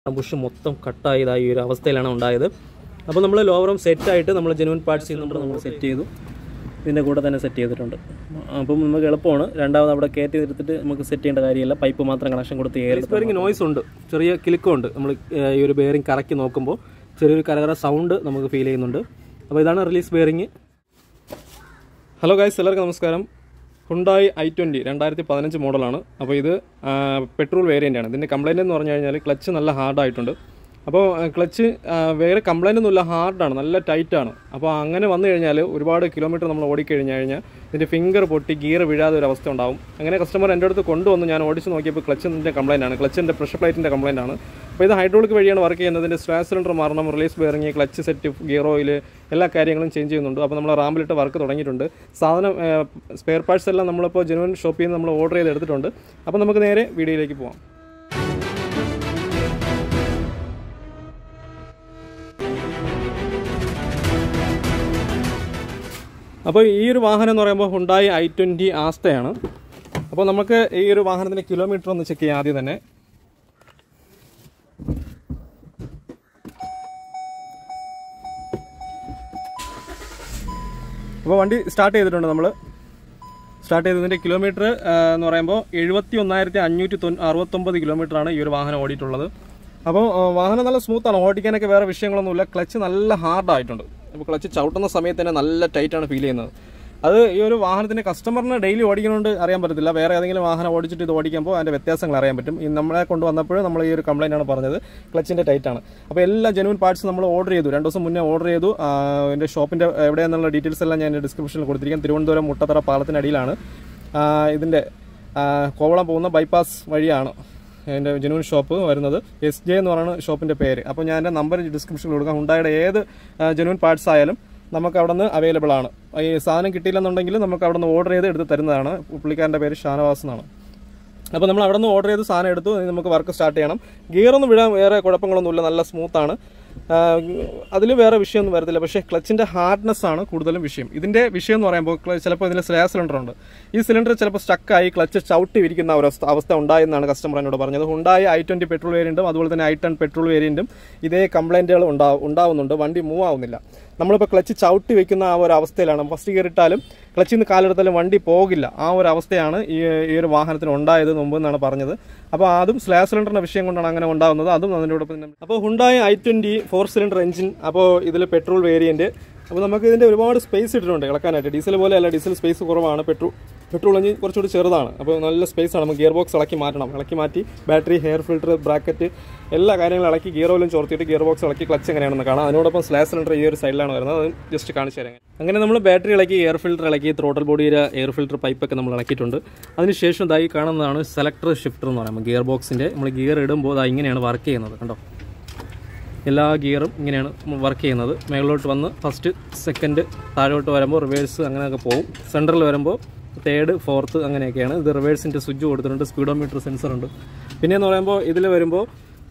Bush മൊത്തം കട്ടായതായി ഈ ഒരു അവസ്ഥയിലാണ് ഉണ്ടായത് അപ്പോൾ നമ്മൾ ലോവറും സെറ്റായിട്ട് നമ്മൾ ജെനുവൻ പാർട്സ് ചെയ്യുന്നുണ്ട് നമ്മൾ സെറ്റ് ചെയ്തു ഇതിൻ്റെ കൂടെ തന്നെ സെറ്റ് ചെയ്തിട്ടുണ്ട് അപ്പം നമുക്ക് എളുപ്പമാണ് രണ്ടാമത് അവിടെ കയറ്റി നിർത്തിട്ട് നമുക്ക് സെറ്റ് ചെയ്യേണ്ട കാര്യമില്ല പൈപ്പ് മാത്രം കണക്ഷൻ കൊടുത്ത് എയർ ബെയറിംഗ് നോയ്സ് ഉണ്ട് ചെറിയ കിലുക്കമുണ്ട് നമ്മൾ ഈ ഒരു ബെയറിംഗ് കറക്കി നോക്കുമ്പോൾ ചെറിയൊരു കരകര സൗണ്ട് നമുക്ക് ഫീൽ ചെയ്യുന്നുണ്ട് അപ്പോൾ ഇതാണ് റിലീസ് ബെയറിംഗ് ഹലോ ഗൈസ് എല്ലാവർക്കും നമസ്കാരം ഹുണ്ടായി ഐ ട്വൻറ്റി രണ്ടായിരത്തി പതിനഞ്ച് മോഡലാണ് അപ്പോൾ ഇത് ആ, പെട്രോൾ വേരിയൻ്റ് ആണ് ഇതിൻ്റെ കംപ്ലൈൻറ്റ് എന്ന് പറഞ്ഞു കഴിഞ്ഞാൽ ക്ലച്ച് നല്ല ഹാർഡായിട്ടുണ്ട് അപ്പോൾ ആ, ക്ലച്ച് ആ, വേറെ കംപ്ലൈൻ്റ് ഒന്നുമില്ല ഹാർഡാണ് നല്ല ടൈറ്റാണ് അപ്പോൾ അങ്ങനെ വന്നു കഴിഞ്ഞാൽ ഒരുപാട് കിലോമീറ്റർ നമ്മൾ ഓടിക്കഴിഞ്ഞ് കഴിഞ്ഞാൽ ഇതിൻ്റെ ഫിംഗർ പൊട്ടി ഗിയർ വീഴാതെ ഒരു അവസ്ഥ ഉണ്ടാവും അങ്ങനെ കസ്റ്റമർ എൻ്റെ അടുത്ത് കൊണ്ടുവന്ന് ഞാൻ ഓടിച്ച് നോക്കിയപ്പോൾ ക്ലച്ചിൻ്റെ കംപ്ലൈൻ്റ് ആണ് ക്ലച്ചിൻ്റെ പ്രഷർ പ്ലേറ്റിൻ്റെ കംപ്ലൈൻ്റ് ആണ് അപ്പോൾ ഇത് ഹൈഡ്രോളിക് വഴിയാണ് വർക്ക് ചെയ്യുന്നത് ഇതിൻ്റെ സ്ട്രാ സിലിണ്ടർ മാറണം release bearing clutch set gear oil എല്ലാ കാര്യങ്ങളും ചേഞ്ച് ചെയ്യുന്നുണ്ട് അപ്പോൾ നമ്മൾ റാമ്പിലിട്ട് വർക്ക് തുടങ്ങിയിട്ടുണ്ട് സാധനം സ്പെയർ പാർട്സ് എല്ലാം നമ്മളിപ്പോൾ ജെനുവൻ ഷോപ്പിൽ നിന്ന് നമ്മൾ ഓർഡർ ചെയ്ത് എടുത്തിട്ടുണ്ട് അപ്പോൾ നമുക്ക് നേരെ വീഡിയോയിലേക്ക് പോകാം അപ്പോൾ ഈ ഒരു വാഹനം എന്ന് പറയുമ്പോൾ ഹുണ്ടായി ഐ ട്വൻറ്റി ആസ്റ്റയാണ് അപ്പോൾ നമുക്ക് ഈ ഒരു വാഹനത്തിൻ്റെ കിലോമീറ്റർ ഒന്ന് ചെക്ക് ചെയ്യാം ആദ്യം തന്നെ അപ്പോൾ വണ്ടി സ്റ്റാർട്ട് ചെയ്തിട്ടുണ്ട് നമ്മൾ സ്റ്റാർട്ട് ചെയ്തതിൻ്റെ കിലോമീറ്റർ എന്ന് പറയുമ്പോൾ എഴുപത്തി ഒന്നായിരത്തി അഞ്ഞൂറ്റി തൊ അറുപത്തൊമ്പത് കിലോമീറ്ററാണ് ഈ ഒരു വാഹനം ഓടിയിട്ടുള്ളത് അപ്പോൾ ആ, വാഹനം നല്ല സ്മൂത്താണ് ഓടിക്കാനൊക്കെ വേറെ വിഷയങ്ങളൊന്നുമില്ല ക്ലച്ച് നല്ല ഹാർഡായിട്ടുണ്ട് അപ്പോൾ ക്ലച്ച് ചവിട്ടുന്ന സമയത്ത് തന്നെ നല്ല ടൈറ്റാണ് ഫീൽ ചെയ്യുന്നത് അത് ഈ ഒരു വാഹനത്തിൻ്റെ കസ്റ്റമറിന് ഡെയിലി ഓടിക്കുന്നതുകൊണ്ട് അറിയാൻ പറ്റത്തില്ല വേറെ ഏതെങ്കിലും വാഹനം ഓടിച്ചിട്ട് ഇത് ഓടിക്കുമ്പോൾ അതിൻ്റെ വ്യത്യാസങ്ങൾ അറിയാൻ പറ്റും ഈ നമ്മളെ കൊണ്ടുവന്നപ്പോൾ നമ്മൾ ഈ ഒരു കംപ്ലൈൻ്റ് ആണ് പറഞ്ഞത് ക്ലച്ചിൻ്റെ ടൈറ്റാണ് അപ്പോൾ എല്ലാ ജെനുവൻ പാർട്സ് നമ്മൾ ഓർഡർ ചെയ്തു രണ്ട് ദിവസം മുന്നേ ഓർഡർ ചെയ്തു ആ, എൻ്റെ ഷോപ്പിൻ്റെ എവിടെയെന്നുള്ള ഡീറ്റെയിൽസ് എല്ലാം ഞാൻ ഡിസ്ക്രിപ്ഷനിൽ കൊടുത്തിരിക്കാം തിരുവനന്തപുരം മുട്ടത്തറ പാലത്തിനടിയിലാണ് ആ, ഇതിൻ്റെ ആ, കോവളം പോകുന്ന ബൈപ്പാസ് വഴിയാണ് എൻ്റെ ജെനുവൻ ഷോപ്പ് വരുന്നത് എസ് ജെ എന്ന് പറയുന്ന ഷോപ്പിൻ്റെ പേര് അപ്പോൾ ഞാൻ എൻ്റെ നമ്പർ ഡിസ്ക്രിപ്ഷനിൽ കൊടുക്കാം ഹുണ്ടായുടെ ഏത് ജെനുവൻ പാർട്സ് ആയാലും നമുക്ക് അവിടെ നിന്ന് അവൈലബിൾ ആണ് ഈ സാധനം കിട്ടിയില്ലെന്നുണ്ടെങ്കിൽ നമുക്ക് അവിടെ നിന്ന് ഓർഡർ ചെയ്ത് എടുത്ത് തരുന്നതാണ് പുള്ളിക്കാരൻ്റെ പേര് ഷാനവാസ് എന്നാണ് അപ്പോൾ നമ്മൾ അവിടെ നിന്ന് ഓർഡർ ചെയ്ത് സാധനം എടുത്തു ഇനി നമുക്ക് വർക്ക് സ്റ്റാർട്ട് ചെയ്യണം ഗിയറൊന്നും വിടാൻ വേറെ കുഴപ്പങ്ങളൊന്നുമില്ല നല്ല സ്മൂത്താണ് അതിൽ വേറെ വിഷയമൊന്നും വരത്തില്ല പക്ഷേ ക്ലച്ചിൻ്റെ ഹാർഡ്നെസ് ആണ് കൂടുതലും വിഷയം ഇതിൻ്റെ വിഷയം എന്ന് പറയുമ്പോൾ ക്ല- ചിലപ്പോൾ ഇതിൽ സ്ലേ സിലിണ്ടർ ഉണ്ട് ഈ സിലിണ്ടർ ചിലപ്പോൾ സ്റ്റക്കായി ക്ലച്ച് ചവിട്ടി വിരിക്കുന്ന ഒരു അവസ്ഥ അവസ്ഥ ഉണ്ടായെന്നാണ് കസ്റ്റമർ എന്നോട് പറഞ്ഞത് ഉണ്ടായ ഐ ട്വൻറ്റി പെട്രോൾ വേരിയൻറ്റും അതുപോലെ തന്നെ ഐ ടെൻ പെട്രോൾ വേരിയൻറ്റും ഇതേ കംപ്ലൈൻറ്റുകൾ ഉണ്ടാവും ഉണ്ടാവുന്നുണ്ട് വണ്ടി മൂവ് ആവുന്നില്ല നമ്മളിപ്പോൾ ക്ലച്ച് ചവിട്ടി വെക്കുന്ന ആ ഒരു അവസ്ഥയിലാണ് ഫസ്റ്റ് ഗിയർ ഇട്ടാലും ക്ലച്ചിൽ നിന്ന് കാലെടുത്താലും വണ്ടി പോകില്ല ആ ഒരു അവസ്ഥയാണ് ഈ ഈ ഒരു വാഹനത്തിന് ഉണ്ടായത് മുമ്പ് എന്നാണ് പറഞ്ഞത് അപ്പോൾ അതും സ്ലാ സിലിണ്ടറിന്റെ വിഷയം കൊണ്ടാണ് അങ്ങനെ ഉണ്ടാകുന്നത് അതും അതിനോടൊപ്പം തന്നെ അപ്പോൾ Hyundai i twenty four cylinder engine അപ്പോൾ ഇതിൽ പെട്രോൾ വേരിയൻറ്റ് അപ്പോൾ നമുക്ക് ഇതിൻ്റെ ഒരുപാട് സ്പേസ് ഇട്ടിട്ടുണ്ട് ഇളക്കാനായിട്ട് ഡീസൽ പോലെ അല്ല ഡീസൽ സ്പേസ് കുറവാണ് പെട്രോൾ പെട്രോൾ എഞ്ചിൻ കുറച്ചുകൂടി ചെറുതാണ് അപ്പോൾ നല്ല സ്പേസ് ആണ് നമുക്ക് ഗിയർ ബോക്സ് ഇളക്കി മാറ്റണം ഇളക്കി മാറ്റി ബാറ്ററി ഹെയർ ഫിൽറ്റർ ബ്രാക്കറ്റ് എല്ലാ കാര്യങ്ങളും ഇളക്കി ഗിയർ ഓയിലും ചോർത്തിയിട്ട് ഗിയർ ബോക്സ് ഇളക്കി ക്ലച്ച് എങ്ങനെയാണെന്ന് കാണാം അതിനോടൊപ്പം സ്ലാസ് സിലിണ്ടർ ഈ ഒരു സൈഡിലാണ് വരുന്നത് അത് ജസ്റ്റ് കാണിച്ചു തരാം അങ്ങനെ നമ്മൾ ബാറ്ററി ഇളക്കി എയർ ഫിൽറ്റർ ഇളക്കി ത്രോട്ടൽ ബോഡിയുടെ എയർ ഫിൽറ്റർ പൈപ്പൊക്കെ നമ്മൾ ഇളക്കിയിട്ടുണ്ട് അതിനുശേഷം ഇതായി കാണുന്നതാണ് സെലക്ടർ ഷിഫ്റ്റർ എന്ന് പറയുമ്പോൾ ഗിയർ ബോക്സിൻ്റെ നമ്മൾ ഗിയർ ഇടുമ്പോൾ അത് ഇങ്ങനെയാണ് വർക്ക് ചെയ്യുന്നത് കണ്ടോ എല്ലാ ഗിയറും ഇങ്ങനെയാണ് വർക്ക് ചെയ്യുന്നത് മേളിലോട്ട് വന്ന് ഫസ്റ്റ് സെക്കൻഡ് താഴോട്ട് വരുമ്പോൾ റിവേഴ്സ് അങ്ങനെയൊക്കെ പോകും സെൻറ്ററിൽ വരുമ്പോൾ തേർഡ് ഫോർത്ത് അങ്ങനെയൊക്കെയാണ് ഇത് റിവേഴ്സിൻ്റെ സ്വിച്ച് കൊടുത്തിട്ടുണ്ട് സ്പീഡോമീറ്റർ സെൻസർ ഉണ്ട് പിന്നെ എന്ന് പറയുമ്പോൾ ഇതിൽ വരുമ്പോൾ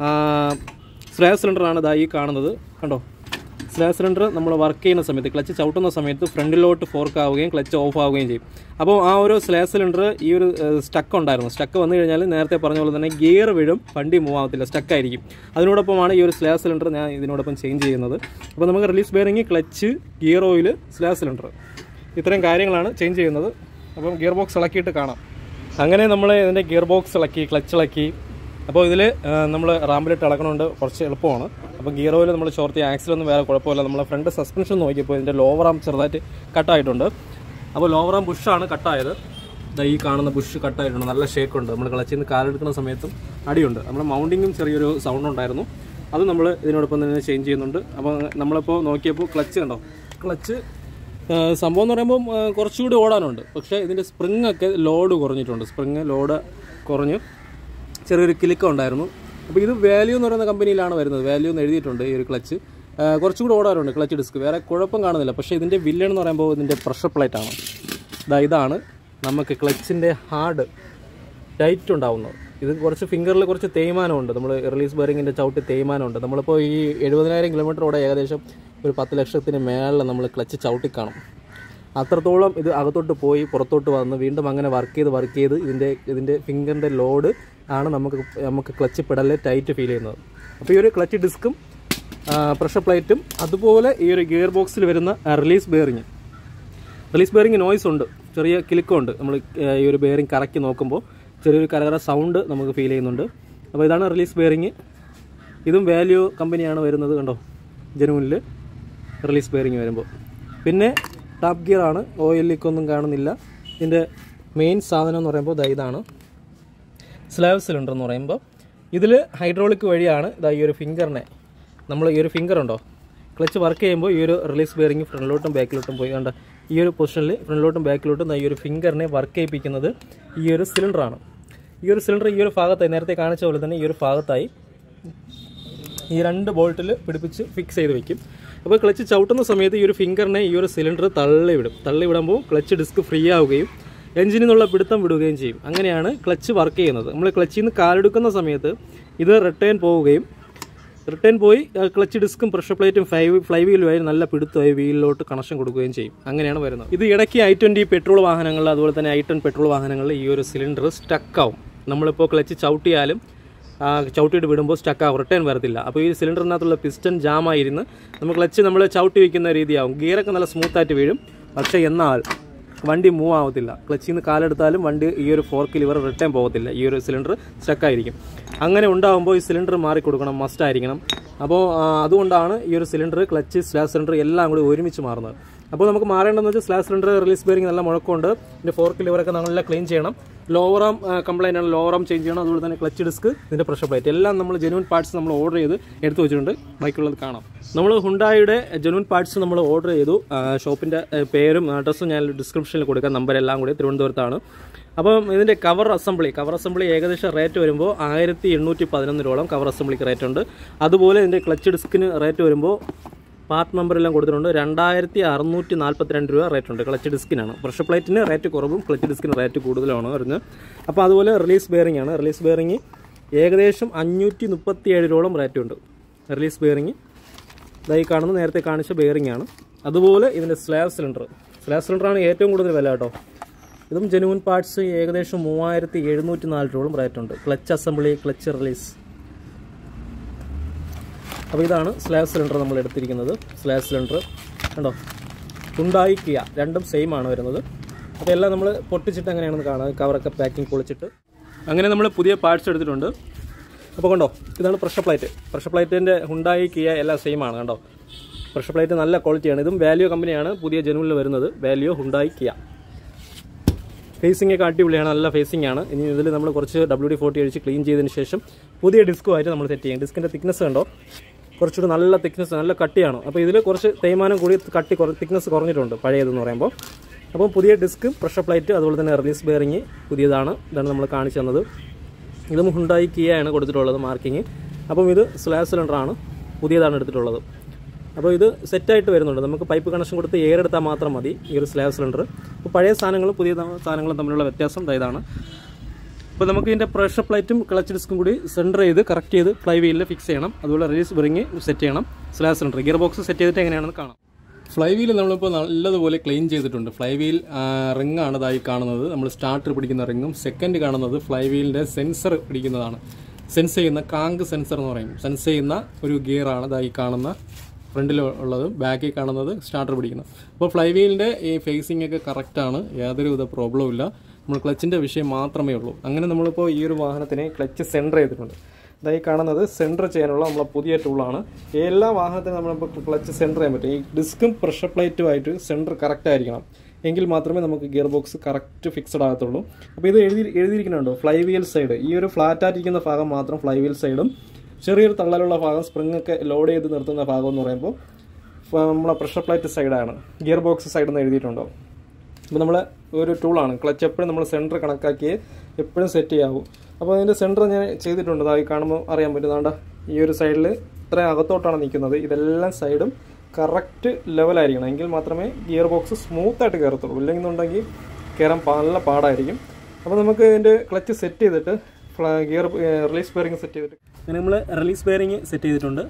സ്ലേ സിലിണ്ടറാണ് ഇതാ ഈ കാണുന്നത് കണ്ടോ സ്ലേ സിലിണ്ടർ നമ്മൾ വർക്ക് ചെയ്യുന്ന സമയത്ത് ക്ലച്ച് ചവിട്ടുന്ന സമയത്ത് ഫ്രണ്ടിലോട്ട് ഫോർക്ക് ആവുകയും ക്ലച്ച് ഓഫ് ആവുകയും ചെയ്യും അപ്പോൾ ആ ഒരു സ്ലേ സിലിണ്ടർ ഈ ഒരു സ്റ്റക്ക് ഉണ്ടായിരുന്നു സ്റ്റക്ക് വന്നു കഴിഞ്ഞാൽ നേരത്തെ പറഞ്ഞ പോലെ തന്നെ ഗിയർ വീഴും വണ്ടി മൂവ് ആവത്തില്ല സ്റ്റക്ക് ആയിരിക്കും അതിനോടൊപ്പമാണ് ഈ ഒരു സ്ലേ സിലിണ്ടർ ഞാൻ ഇതിനോടൊപ്പം ചേഞ്ച് ചെയ്യുന്നത് അപ്പോൾ നമുക്ക് release bearing clutch gear oil slave cylinder ഇത്രയും കാര്യങ്ങളാണ് ചേഞ്ച് ചെയ്യുന്നത് അപ്പം ഗിയർ ബോക്സ് ഇളക്കിയിട്ട് കാണാം അങ്ങനെ നമ്മൾ ഇതിൻ്റെ ഗിയർ ബോക്സ് ഇളക്കി ക്ലച്ച് ഇളക്കി അപ്പോൾ ഇതിൽ നമ്മൾ റാമ്പിലിട്ട് ഇളക്കണമുണ്ട് കുറച്ച് എളുപ്പമാണ് അപ്പോൾ ഗിയർ ഓയിൽ നമ്മൾ ചോർത്തി ആക്സിലൊന്നും വേറെ കുഴപ്പമില്ല നമ്മൾ ഫ്രണ്ട് സസ്പെൻഷൻ നോക്കിയപ്പോൾ ഇതിൻ്റെ ലോവർ ആം ചെറുതായിട്ട് കട്ടായിട്ടുണ്ട് അപ്പോൾ ലോവർ ആം ബുഷാണ് കട്ടായത് ദാ ഈ കാണുന്ന ബുഷ് കട്ടായിട്ടുണ്ട് നല്ല ഷേക്ക് ഉണ്ട് നമ്മൾ ക്ലച്ചിൽ നിന്ന് കാലെടുക്കുന്ന സമയത്തും അടിയുണ്ട് നമ്മുടെ മൗണ്ടിങ്ങും ചെറിയൊരു സൗണ്ട് ഉണ്ടായിരുന്നു അത് നമ്മൾ ഇതിനോടൊപ്പം തന്നെ ചേഞ്ച് ചെയ്യുന്നുണ്ട് അപ്പോൾ നമ്മളിപ്പോൾ നോക്കിയപ്പോൾ ക്ലച്ച് കണ്ടോ ക്ലച്ച് ഏഹ് സംഭവം എന്ന് പറയുമ്പോൾ ഏഹ് കുറച്ചുകൂടി ഓടാനുണ്ട് പക്ഷേ ഇതിൻ്റെ സ്പ്രിങ് ഒക്കെ ലോഡ് കുറഞ്ഞിട്ടുണ്ട് സ്പ്രിങ് ലോഡ് കുറഞ്ഞ് ചെറിയൊരു കിലുക്കം ഉണ്ടായിരുന്നു അപ്പോൾ ഇത് വാല്യൂ എന്ന് പറയുന്ന കമ്പനിയിലാണ് വരുന്നത് വാല്യൂ എന്ന് എഴുതിയിട്ടുണ്ട് ഈ ഒരു ക്ലച്ച് ഏഹ് കുറച്ചുകൂടി ഓടാറുണ്ട് ക്ലച്ച് ഡിസ്ക് വേറെ കുഴപ്പം കാണുന്നില്ല പക്ഷേ ഇതിൻ്റെ വില്ലൻ എന്ന് പറയുമ്പോൾ ഇതിൻ്റെ പ്രഷർ പ്ലേറ്റ് ആണ് ഇതാ ഇതാണ് നമുക്ക് ക്ലച്ചിൻ്റെ ഹാർഡ് ടൈറ്റ് ഉണ്ടാവുന്നത് ഇത് കുറച്ച് ഫിംഗറിൽ കുറച്ച് തേയ്മാനമുണ്ട് നമ്മൾ റിലീസ് ബെയറിങ്ങിൻ്റെ ചവിട്ടി തേയ്മാനമുണ്ട് നമ്മളിപ്പോൾ ഈ എഴുപതിനായിരം കിലോമീറ്ററോടെ ഏകദേശം ഒരു പത്ത് ലക്ഷത്തിന് മേളിൽ നമ്മൾ ക്ലച്ച് ചവിട്ടി കാണും അത്രത്തോളം ഇത് അകത്തോട്ട് പോയി പുറത്തോട്ട് വന്ന് വീണ്ടും അങ്ങനെ വർക്ക് ചെയ്ത് വർക്ക് ചെയ്ത് ഇതിൻ്റെ ഇതിൻ്റെ ഫിംഗറിൻ്റെ ലോഡ് ആണ് നമുക്ക് നമുക്ക് ക്ലച്ച് പെടലിൽ ടൈറ്റ് ഫീൽ ചെയ്യുന്നത് അപ്പോൾ ഈ ഒരു ക്ലച്ച് ഡിസ്കും പ്രഷർ പ്ലേറ്റും അതുപോലെ ഈ ഒരു ഗിയർ ബോക്സിൽ വരുന്ന release bearing release bearing noise ഉണ്ട് ചെറിയ കിലുക്കമുണ്ട് നമ്മൾ ഈ ഒരു ബെയറിങ് കറക്കി നോക്കുമ്പോൾ ചെറിയൊരു കരകര സൗണ്ട് നമുക്ക് ഫീൽ ചെയ്യുന്നുണ്ട് അപ്പോൾ ഇതാണ് റിലീസ് ബെയറിങ് ഇതും വാല്യൂ കമ്പനിയാണ് വരുന്നത് കണ്ടോ ജനുവിനിൽ റിലീസ് ബെയറിങ് വരുമ്പോൾ പിന്നെ ടാപ്പ് ഗിയർ ആണ് ഓയിൽ ലീക്കൊന്നും കാണുന്നില്ല ഇതിൻ്റെ മെയിൻ സാധനം എന്ന് പറയുമ്പോൾ ദാ ഇതാണ് സ്ലാബ് സിലിണ്ടർ എന്ന് പറയുമ്പോൾ ഇതിൽ ഹൈഡ്രോളിക് വഴിയാണ് ഇതാ ഈ ഒരു ഫിംഗറിനെ നമ്മൾ ഈ ഒരു ഫിംഗർ ഉണ്ടോ ക്ലച്ച് വർക്ക് ചെയ്യുമ്പോൾ ഈ ഒരു റിലീസ് ബെയറിങ് ഫ്രണ്ടിലോട്ടും ബാക്കിലോട്ടും പോയി കണ്ട ഈ ഒരു പൊസിഷനിൽ ഫ്രണ്ടിലോട്ടും ബാക്കിലോട്ടും ദാ ഈ ഒരു ഫിംഗറിനെ വർക്ക് ചെയ്യിപ്പിക്കുന്നത് ഈ ഒരു സിലിണ്ടറാണ് ഈ ഒരു സിലിണ്ടർ ഈ ഒരു ഭാഗത്തായി നേരത്തെ കാണിച്ച പോലെ തന്നെ ഈ ഒരു ഭാഗത്തായി ഈ രണ്ട് ബോൾട്ടിൽ പിടിപ്പിച്ച് ഫിക്സ് ചെയ്ത് വെക്കും അപ്പോൾ ക്ലച്ച് ചവിട്ടുന്ന സമയത്ത് ഈ ഒരു ഫിംഗറിനെ ഈ ഒരു സിലിണ്ടർ തള്ളി വിടും തള്ളി വിടുമ്പോൾ ക്ലച്ച് ഡിസ്ക് ഫ്രീ ആവുകയും എഞ്ചിനിൽ നിന്നുള്ള പിടുത്തം വിടുകയും ചെയ്യും അങ്ങനെയാണ് ക്ലച്ച് വർക്ക് ചെയ്യുന്നത് നമ്മൾ ക്ലച്ചിൽ നിന്ന് കാലെടുക്കുന്ന സമയത്ത് ഇത് റിട്ടേൺ പോവുകയും റിട്ടേൺ പോയി ആ, ക്ലച്ച് ഡിസ്കും പ്രഷർ പ്ലേറ്റും ഫ്ലൈ ഫ്ലൈ വീലുമായി നല്ല പിടുത്തമായി വീലിലോട്ട് കണക്ഷൻ കൊടുക്കുകയും ചെയ്യും അങ്ങനെയാണ് വരുന്നത് ഇത് ഇടയ്ക്ക് ഐ ട്വൻറ്റി പെട്രോൾ വാഹനങ്ങളിൽ അതുപോലെ തന്നെ ഐ ടെൻ പെട്രോൾ വാഹനങ്ങളിൽ ഈ ഒരു സിലിണ്ടർ സ്റ്റക്കാവും നമ്മളിപ്പോൾ ക്ലച്ച് ചവിട്ടിയാലും ആ, ചവിട്ടിയിട്ട് വിടുമ്പോൾ സ്റ്റക്കാവും റിട്ടേൺ വരത്തില്ല അപ്പോൾ ഈ സിലിണ്ടറിനകത്തുള്ള പിസ്റ്റൺ ജാമായിരുന്ന് നമ്മൾ ക്ലച്ച് നമ്മൾ ചവിട്ടി വയ്ക്കുന്ന രീതിയാവും ഗിയറൊക്കെ നല്ല സ്മൂത്തായിട്ട് വീഴും പക്ഷേ എന്നാൽ വണ്ടി മൂവ് ആവത്തില്ല ക്ലച്ചിൽ നിന്ന് കാലെടുത്താലും വണ്ടി ഈ ഒരു ഫോർക്ക് ലിവർ റിട്ടേൺ പോകത്തില്ല ഈ ഒരു സിലിണ്ടർ സ്റ്റക്കായിരിക്കും അങ്ങനെ ഉണ്ടാകുമ്പോൾ ഈ സിലിണ്ടർ മാറി കൊടുക്കണം മസ്റ്റ് ആയിരിക്കണം അപ്പോൾ ആ, അതുകൊണ്ടാണ് ഈ ഒരു സിലിണ്ടർ ക്ലച്ച് സ്ലാബ് സിലിണ്ടർ എല്ലാം കൂടി ഒരുമിച്ച് മാറുന്നത് അപ്പോൾ നമുക്ക് മാറേണ്ടതെന്ന് വെച്ചാൽ സ്ലാബ് സിലിണ്ടർ റിലീസ് ബെയറിംഗ് നല്ല മുഴക്കമുണ്ട് ഇതിൻ്റെ ഫോർക്ക് ലിവറൊക്കെ നല്ല ക്ലീൻ ചെയ്യണം ലോവർ ആം കംപ്ലൈൻ്റ് ആണ് ലോവർ ആം ചേഞ്ച് ചെയ്യണം അതുപോലെ തന്നെ ക്ലച്ച് ഡിസ്ക് ഇതിൻ്റെ പ്രഷർ പ്ലേറ്റ് എല്ലാം നമ്മൾ ജെനുവൻ പാർട്സ് നമ്മൾ ഓർഡർ ചെയ്ത് എടുത്തു വെച്ചിട്ടുണ്ട് ബാക്കിയുള്ളത് കാണാം നമ്മൾ ഹുണ്ടായുടെ ജെനുവൻ പാർട്സ് നമ്മൾ ഓർഡർ ചെയ്തു ഷോപ്പിൻ്റെ പേരും അഡ്രസ്സും ഞാൻ ഡിസ്ക്രിപ്ഷനിൽ കൊടുക്കാം നമ്പർ എല്ലാം കൂടി തിരുവനന്തപുരത്താണ് അപ്പം ഇതിൻ്റെ കവർ അസംബ്ലി കവർ അസംബ്ലി ഏകദേശം റേറ്റ് വരുമ്പോൾ ആയിരത്തി എണ്ണൂറ്റി പതിനൊന്ന് രൂപയോളം കവർ അസംബ്ലിക്ക് റേറ്റ് ഉണ്ട് അതുപോലെ ഇതിൻ്റെ ക്ലച്ച് ഡിസ്കിന് റേറ്റ് വരുമ്പോൾ പാർട്ട് നമ്പറെല്ലാം കൊടുത്തിട്ടുണ്ട് രണ്ടായിരത്തി അറുന്നൂറ്റി നാൽപ്പത്തിരണ്ട് രൂപ റേറ്റ് ഉണ്ട് ക്ലച്ച് ഡിസ്കിനാണ് പ്രഷർ പ്ലേറ്റിന് റേറ്റ് കുറവും ക്ലച്ച് ഡിസ്കിന് റേറ്റ് കൂടുതലാണ് വരുന്നത് അപ്പോൾ അതുപോലെ റിലീസ് ബെയറിംഗ് ആണ് റിലീസ് ബെയറിംഗ് ഏകദേശം അഞ്ഞൂറ്റി മുപ്പത്തി ഏഴ് രൂപയോളം റേറ്റ് ഉണ്ട് റിലീസ് ബെയറിംഗ് ഇതായി കാണുന്നത് നേരത്തെ കാണിച്ച ബെയറിംഗ് ആണ് അതുപോലെ ഇതിൻ്റെ സ്ലാബ് സിലിണ്ടർ സ്ലാബ് സിലിണ്ടറാണ് ഏറ്റവും കൂടുതൽ വില കേട്ടോ ഇതും ജെനുവൻ പാർട്സ് ഏകദേശം മൂവായിരത്തി എഴുന്നൂറ്റി നാല് രൂപയോളം റേറ്റ് ഉണ്ട് ക്ലച്ച് അസംബ്ലി ക്ലച്ച് റിലീസ് അപ്പോൾ ഇതാണ് സ്ലാബ് സിലിണ്ടർ നമ്മൾ എടുത്തിരിക്കുന്നത് സ്ലാബ് സിലിണ്ടർ കണ്ടോ ഉണ്ടായി കിയ രണ്ടും സെയിം ആണ് വരുന്നത് അപ്പോൾ എല്ലാം നമ്മൾ പൊട്ടിച്ചിട്ട് അങ്ങനെയാണെന്ന് കാണാം കവറൊക്കെ പാക്കിംഗ് പൊളിച്ചിട്ട് അങ്ങനെ നമ്മൾ പുതിയ പാർട്സ് എടുത്തിട്ടുണ്ട് അപ്പോൾ കണ്ടോ ഇതാണ് പ്രഷർ പ്ലേറ്റ് പ്രഷർ പ്ലേറ്റിൻ്റെ ഹുണ്ടായി കിയ എല്ലാം സെയിം ആണ് കണ്ടോ പ്രഷർ പ്ലേറ്റ് നല്ല ക്വാളിറ്റിയാണ് ഇതും വാല്യൂ കമ്പനിയാണ് പുതിയ ജനുവലിൽ വരുന്നത് വാല്യൂ ഹുണ്ടായി കിയ ഫേസിംഗ് ഒക്കെ അടിപൊളിയാണ് നല്ല ഫേസിംഗ് ആണ് ഇനി ഇതിൽ നമ്മൾ കുറച്ച് ഡബ്ല്യു ഡി ഫോർട്ടി അടിച്ച് ക്ലീൻ ചെയ്തതിന് ശേഷം പുതിയ ഡിസ്കുമായിട്ട് നമ്മൾ സെറ്റ് ചെയ്യും ഡിസ്കിൻ്റെ തിക്നെസ് കണ്ടോ കുറച്ചുകൂടി നല്ല തിക്നെസ് നല്ല കട്ടിയാണ് അപ്പോൾ ഇതിൽ കുറച്ച് തേയ്മാനം കൂടി കട്ടി കുറ തിക്നെസ് കുറഞ്ഞിട്ടുണ്ട് പഴയതെന്ന് പറയുമ്പോൾ അപ്പോൾ പുതിയ ഡിസ്ക് പ്രഷർ പ്ലേറ്റ് അതുപോലെ തന്നെ റിലീസ് ബെയറിങ് പുതിയതാണ് ഇതാണ് നമ്മൾ കാണിച്ചു തന്നത് ഇതും ഹുണ്ടായി കിയാണ് കൊടുത്തിട്ടുള്ളത് മാർക്കിങ് അപ്പം ഇത് സ്ലാബ് സിലിണ്ടറാണ് പുതിയതാണ് എടുത്തിട്ടുള്ളത് അപ്പോൾ ഇത് സെറ്റായിട്ട് വരുന്നുണ്ട് നമുക്ക് പൈപ്പ് കണക്ഷൻ കൊടുത്ത് എയർ എടുത്താൽ മാത്രം മതി ഈ ഒരു സ്ലാബ് സിലിണ്ടർ അപ്പോൾ പഴയ സാധനങ്ങളും പുതിയ സാധനങ്ങളും തമ്മിലുള്ള വ്യത്യാസം ദാ ഇതാണ് അപ്പോൾ നമുക്ക് ഇതിൻ്റെ പ്രഷർ പ്ലേറ്റും ക്ലച്ച് ഡിസ്കും കൂടി സെൻറ്റർ ചെയ്ത് കറക്റ്റ് ചെയ്ത് ഫ്ലൈ വീലിൽ ഫിക്സ് ചെയ്യണം അതുപോലെ റിലീസ് ബെറിങ് സെറ്റ് ചെയ്യണം slave cylinder gear box set ചെയ്തിട്ട് എങ്ങനെയാണെന്ന് കാണാം ഫ്ലൈ വീൽ നമ്മളിപ്പോൾ നല്ലതുപോലെ ക്ലീൻ ചെയ്തിട്ടുണ്ട് ഫ്ലൈ വീൽ റിംഗ് ആണ് ഇതായി കാണുന്നത് നമ്മൾ സ്റ്റാർട്ടർ പിടിക്കുന്ന റിങ്ങും സെക്കൻഡ് കാണുന്നത് ഫ്ലൈ വീലിൻ്റെ സെൻസർ പിടിക്കുന്നതാണ് സെൻസ് ചെയ്യുന്ന കാങ്ക് സെൻസർ എന്ന് പറയും സെൻസ് ചെയ്യുന്ന ഒരു ഗിയറാണ് ഇതായി കാണുന്ന ഫ്രണ്ടിൽ ഉള്ളത് ബാക്കിൽ കാണുന്നത് സ്റ്റാർട്ടർ പിടിക്കുന്നത് അപ്പോൾ ഫ്ലൈ വീലിൻ്റെ ഈ ഫേസിംഗ് ഒക്കെ കറക്റ്റാണ് യാതൊരുവിധ പ്രോബ്ലവും ഇല്ല നമ്മൾ ക്ലച്ചിൻ്റെ വിഷയം മാത്രമേ ഉള്ളൂ അങ്ങനെ നമ്മളിപ്പോൾ ഈ ഒരു വാഹനത്തിനെ ക്ലച്ച് സെൻറ്റർ ചെയ്തിട്ടുണ്ട് ഇതായി കാണുന്നത് സെൻറ്റർ ചെയ്യാനുള്ള നമ്മളെ പുതിയ ടൂളാണ് എല്ലാ വാഹനത്തിനും നമ്മളിപ്പോൾ ക്ലച്ച് സെൻറ്റർ ചെയ്യാൻ പറ്റും ഈ ഡിസ്കും പ്രഷർ പ്ലേറ്റുമായിട്ട് സെൻറ്റർ കറക്റ്റ് ആയിരിക്കണം എങ്കിൽ മാത്രമേ നമുക്ക് ഗിയർ ബോക്സ് കറക്റ്റ് ഫിക്സഡ് ആകത്തുള്ളൂ അപ്പോൾ ഇത് എഴുതി എഴുതിയിരിക്കുന്നുണ്ടോ ഫ്ലൈ വീൽ സൈഡ് ഈ ഒരു ഫ്ലാറ്റ് ആയിരിക്കുന്ന ഭാഗം മാത്രം ഫ്ലൈ വീൽ സൈഡും ചെറിയൊരു തള്ളലുള്ള ഭാഗം സ്പ്രിംഗ് ഒക്കെ ലോഡ് ചെയ്ത് നിർത്തുന്ന ഭാഗം എന്ന് പറയുമ്പോൾ ഫ- നമ്മളെ പ്രഷർ പ്ലേറ്റ് സൈഡാണ് ഗിയർ ബോക്സ് സൈഡ് എന്ന് എഴുതിയിട്ടുണ്ടോ അപ്പോൾ നമ്മൾ ഒരു ടൂളാണ് ക്ലച്ച് എപ്പോഴും നമ്മൾ സെൻറ്റർ കണക്കാക്കി എപ്പോഴും സെറ്റ് ചെയ്യാവൂ അപ്പോൾ അതിൻ്റെ സെൻറ്റർ ഞാൻ ചെയ്തിട്ടുണ്ട് അതായി കാണുമ്പോൾ അറിയാൻ പറ്റുന്നതാണ്ട ഈ ഒരു സൈഡിൽ ഇത്രയും അകത്തോട്ടാണ് നിൽക്കുന്നത് ഇതെല്ലാം സൈഡും കറക്റ്റ് ലെവലായിരിക്കണം എങ്കിൽ മാത്രമേ ഗിയർ ബോക്സ് സ്മൂത്തായിട്ട് കയറത്തുള്ളൂ ഇല്ലെന്നുണ്ടെങ്കിൽ കയറാൻ പാ- നല്ല പാടായിരിക്കും അപ്പോൾ നമുക്ക് ഇതിൻ്റെ ക്ലച്ച് സെറ്റ് ചെയ്തിട്ട് ഗിയർ റിലീസ് ബെയറിംഗ് സെറ്റ് ചെയ്തിട്ട് അങ്ങനെ നമ്മൾ റിലീസ് ബെയറിംഗ് സെറ്റ് ചെയ്തിട്ടുണ്ട്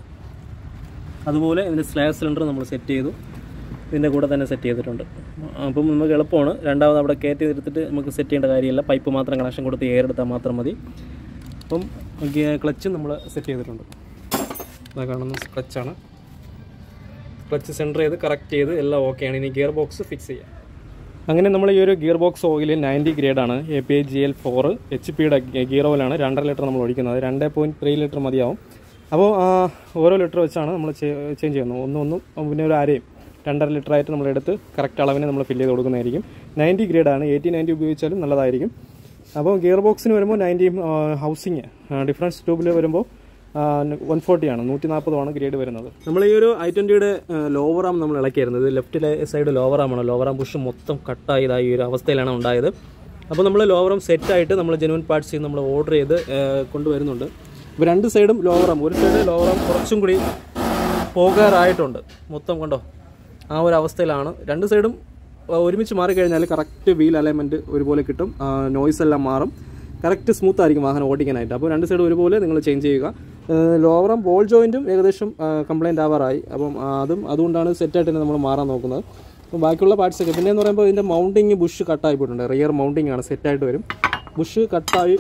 അതുപോലെ ഇതിൻ്റെ സ്ലാബ് സിലിണ്ടർ നമ്മൾ സെറ്റ് ചെയ്തു ഇതിൻ്റെ കൂടെ തന്നെ സെറ്റ് ചെയ്തിട്ടുണ്ട് അപ്പം നമുക്ക് എളുപ്പമാണ് രണ്ടാമത് അവിടെ കയറ്റി എടുത്തിട്ട് നമുക്ക് സെറ്റ് ചെയ്യേണ്ട കാര്യമില്ല പൈപ്പ് മാത്രം കണക്ഷൻ കൊടുത്ത് എയർ എടുത്താൽ മാത്രം മതി അപ്പം ക്ലച്ചും നമ്മൾ സെറ്റ് ചെയ്തിട്ടുണ്ട് ഇതാ കാണുന്ന ക്ലച്ചാണ് ക്ലച്ച് സെൻറ്റർ ചെയ്ത് കറക്റ്റ് ചെയ്ത് എല്ലാം ഓക്കെയാണ് ഇനി ഗിയർ ബോക്സ് ഫിക്സ് ചെയ്യാം അങ്ങനെ നമ്മൾ ഈ ഒരു ഗിയർ ബോക്സ് ഓയിൽ നയൻറ്റി ഗ്രേഡാണ് A P G L four എച്ച് പിയുടെ ഗിയർ ഓയിലാണ് രണ്ടര ലിറ്റർ നമ്മൾ ഒഴിക്കുന്നത് രണ്ട് പോയിൻറ്റ് ത്രീ ലിറ്റർ മതിയാവും അപ്പോൾ ആ, ഓരോ ലിറ്റർ വെച്ചാണ് നമ്മൾ ചേഞ്ച് ചെയ്യുന്നത് ഒന്നും ഒന്നും പിന്നെ ഒരു അരയും രണ്ടര ലിറ്റർ ആയിട്ട് നമ്മൾ എടുത്ത് കറക്റ്റ് അളവിന് നമ്മൾ ഫില്ല് ചെയ്ത് കൊടുക്കുന്നതായിരിക്കും നയൻറ്റി ഗ്രേഡാണ് എയ്റ്റി നയൻറ്റി ഉപയോഗിച്ചാലും നല്ലതായിരിക്കും അപ്പോൾ ഗിയർ ബോക്സിന് വരുമ്പോൾ നയൻറ്റി ഹൗസിങ് ഡിഫറൻസ് ട്യൂബിൽ വരുമ്പോൾ വൺ ഫോർട്ടി ആണ് നൂറ്റി നാൽപ്പതുമാണ് ഗ്രേഡ് വരുന്നത് നമ്മൾ ഈ ഒരു ഐ ട്വൻറ്റിയുടെ ലോവർ ആം നമ്മൾ ഇളക്കിയായിരുന്നത് ലെഫ്റ്റിലെ സൈഡ് ലോവർ ആമാണ് ലോവർ ആം പുഷ് മൊത്തം കട്ടായി ഇതായി ഈ ഒരു അവസ്ഥയിലാണ് ഉണ്ടായത് അപ്പോൾ നമ്മൾ ലോവർ ആം സെറ്റായിട്ട് നമ്മൾ ജെനുവൻ പാർട്സ് നമ്മൾ ഓർഡർ ചെയ്ത് ആ, കൊണ്ടുവരുന്നുണ്ട് ഇപ്പോൾ രണ്ട് സൈഡും ലോവർ ആം ഒരു സൈഡ് ലോവർ ആം കുറച്ചും കൂടി പോകാറായിട്ടുണ്ട് മൊത്തം കണ്ടോ ആ ഒരു അവസ്ഥയിലാണ് രണ്ട് സൈഡും ആ, ഒരുമിച്ച് മാറിക്കഴിഞ്ഞാൽ കറക്റ്റ് വീൽ അലൈൻമെൻറ്റ് ഒരുപോലെ കിട്ടും നോയ്സ് എല്ലാം മാറും കറക്റ്റ് സ്മൂത്ത് ആയിരിക്കും വാഹനം ഓടിക്കാനായിട്ട് അപ്പോൾ രണ്ട് സൈഡ് ഒരുപോലെ നിങ്ങൾ ചേഞ്ച് ചെയ്യുക ലോവറും ബോൾ ജോയിൻറ്റും ഏകദേശം കംപ്ലൈൻറ്റ് ആവാറായി അപ്പം ആ, അതും അതുകൊണ്ടാണ് സെറ്റായിട്ട് തന്നെ നമ്മൾ മാറാൻ നോക്കുന്നത് അപ്പോൾ ബാക്കിയുള്ള പാർട്സ് ഒക്കെ പിന്നെ എന്ന് പറയുമ്പോൾ ഇതിൻ്റെ മൗണ്ടിങ് ബുഷ് കട്ടായി പോയിട്ടുണ്ട് റിയർ മൗണ്ടിങ് ആണ് സെറ്റായിട്ട് വരും ബുഷ് കട്ടായി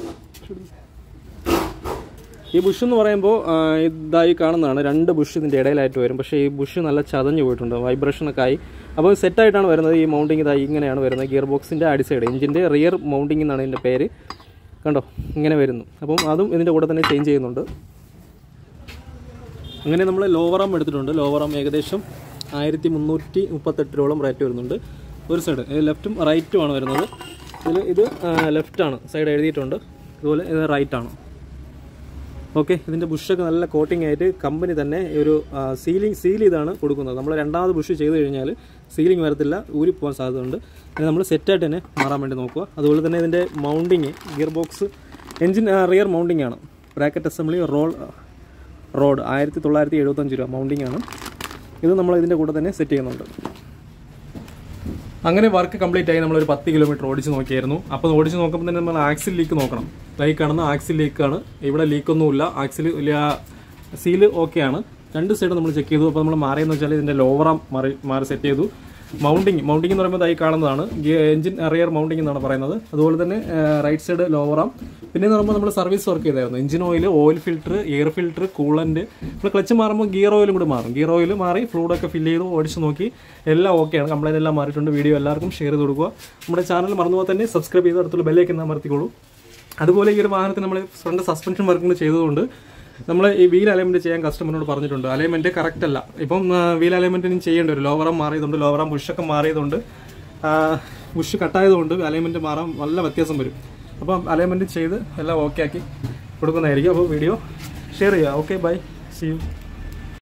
ഈ ബുഷ് എന്ന് പറയുമ്പോൾ ആ, ഇതായി കാണുന്നതാണ് രണ്ട് ബുഷ് ഇതിൻ്റെ ഇടയിലായിട്ട് വരും പക്ഷേ ഈ ബുഷ് നല്ല ചതഞ്ഞു പോയിട്ടുണ്ട് വൈബ്രേഷനൊക്കെ ആയി അപ്പോൾ സെറ്റായിട്ടാണ് വരുന്നത് ഈ മൗണ്ടിങ് ഇതായി ഇങ്ങനെയാണ് വരുന്നത് ഗിയർ ബോക്സിൻ്റെ അടി സൈഡ് എഞ്ചിൻ്റെ റിയർ മൗണ്ടിങ് എന്നാണ് ഇതിൻ്റെ പേര് കണ്ടോ ഇങ്ങനെ വരുന്നു അപ്പം അതും ഇതിൻ്റെ കൂടെ തന്നെ ചേഞ്ച് ചെയ്യുന്നുണ്ട് അങ്ങനെ നമ്മൾ ലോവർ ആം എടുത്തിട്ടുണ്ട് ലോവർ ആം ഏകദേശം ആയിരത്തി മുന്നൂറ്റി മുപ്പത്തെട്ടിലോളം റേറ്റ് വരുന്നുണ്ട് ഒരു സൈഡ് ലെഫ്റ്റും റൈറ്റുമാണ് വരുന്നത് ഇതിൽ ഇത് ലെഫ്റ്റാണ് സൈഡ് എഴുതിയിട്ടുണ്ട് അതുപോലെ ഇത് റൈറ്റാണ് ഓക്കെ ഇതിൻ്റെ ബുഷൊക്കെ നല്ല കോട്ടിംഗ് ആയിട്ട് കമ്പനി തന്നെ ഒരു സീലിംഗ് സീൽ ചെയ്താണ് കൊടുക്കുന്നത് നമ്മൾ രണ്ടാമത് ബുഷ് ചെയ്ത് കഴിഞ്ഞാൽ സീലിംഗ് വരത്തില്ല ഊരിപ്പോകാൻ സാധ്യതയുണ്ട് ഇത് നമ്മൾ സെറ്റായിട്ട് തന്നെ മാറാൻ വേണ്ടി നോക്കുക അതുപോലെ തന്നെ ഇതിൻ്റെ mounting gear box engine rear mounting ആണ് ബ്രാക്കറ്റ് അസംബ്ലി റോൾ റോഡ് ആയിരത്തി തൊള്ളായിരത്തി എഴുപത്തഞ്ച് രൂപ മൗണ്ടിങ് ആണ് ഇത് നമ്മൾ ഇതിൻ്റെ കൂടെ തന്നെ സെറ്റ് ചെയ്യുന്നുണ്ട് അങ്ങനെ വർക്ക് കംപ്ലീറ്റ് ആയി നമ്മളൊരു പത്ത് കിലോമീറ്റർ ഓടിച്ച് നോക്കിയായിരുന്നു അപ്പോൾ ഓടിച്ച് നോക്കുമ്പോൾ തന്നെ നമ്മൾ ആക്സിൽ ലീക്ക് നോക്കണം ലൈക്ക് കാണുന്ന ആക്സിൽ ലീക്കാണ് ഇവിടെ ലീക്കൊന്നുമില്ല ആക്സിൽ സീല് ഓക്കെയാണ് രണ്ട് സൈഡ് നമ്മൾ ചെക്ക് ചെയ്തു അപ്പോൾ നമ്മൾ മാറിയെന്ന് വെച്ചാൽ ഇതിൻ്റെ ലോവറാം മാറി മാറി സെറ്റ് ചെയ്തു മൗണ്ടിങ് മൗണ്ടിങ് എന്ന് പറയുമ്പോൾ ഇതായി കാണുന്നതാണ് എഞ്ചിൻ റിയർ മൗണ്ടിങ് എന്നാണ് പറയുന്നത് അതുപോലെ തന്നെ റൈറ്റ് സൈഡ് ലോവറാം പിന്നെ എന്ന് പറയുമ്പോൾ നമ്മൾ സർവീസ് വർക്ക് ചെയ്തായിരുന്നു engine oil oil filter air filter coolant നമ്മൾ ക്ലച്ച് മാറുമ്പോൾ ഗിയർ ഓയിലും കൂടി മാറും ഗിയർ ഓയിൽ മാറി ഫ്ലൂഡൊക്കെ ഫില്ല് ചെയ്ത് ഓടിച്ച് നോക്കി എല്ലാം ഓക്കെയാണ് കംപ്ലൈൻറ്റ് എല്ലാം മാറിയിട്ടുണ്ട് വീഡിയോ എല്ലാവർക്കും ഷെയർ ചെയ്ത് കൊടുക്കുക നമ്മുടെ ചാനൽ മറന്നുപോലെ തന്നെ സബ്സ്ക്രൈബ് ചെയ്ത് അടുത്തുള്ള ബെല്ലേക്ക് എന്നാൽ മറത്തിക്കോളൂ അതുപോലെ ഈ ഒരു വാഹനത്തിന് നമ്മൾ ഫ്രണ്ട് സസ്പെൻഷൻ വർക്കുകൾ ചെയ്തതുകൊണ്ട് നമ്മൾ ഈ വീൽ അലൈൻമെന്റ് ചെയ്യാൻ കസ്റ്റമറിനോട് പറഞ്ഞിട്ടുണ്ട് അലൈൻമെന്റ് കറക്റ്റ് അല്ല ഇപ്പം വീൽ അലൈൻമെന്റിന് ചെയ്യേണ്ടി വരും ലോവറാം മാറിയതുകൊണ്ട് ലോവറാം ബുഷൊക്കെ മാറിയതുകൊണ്ട് ബുഷ് കട്ടായതുകൊണ്ട് അലൈൻമെന്റ് മാറാൻ നല്ല വ്യത്യാസം വരും അപ്പം അലൈൻമെന്റ് ചെയ്ത് എല്ലാം ഓക്കെ ആക്കി കൊടുക്കുന്നതായിരിക്കും അപ്പോൾ വീഡിയോ ഷെയർ ചെയ്യുക ഓക്കെ ബൈ സി യു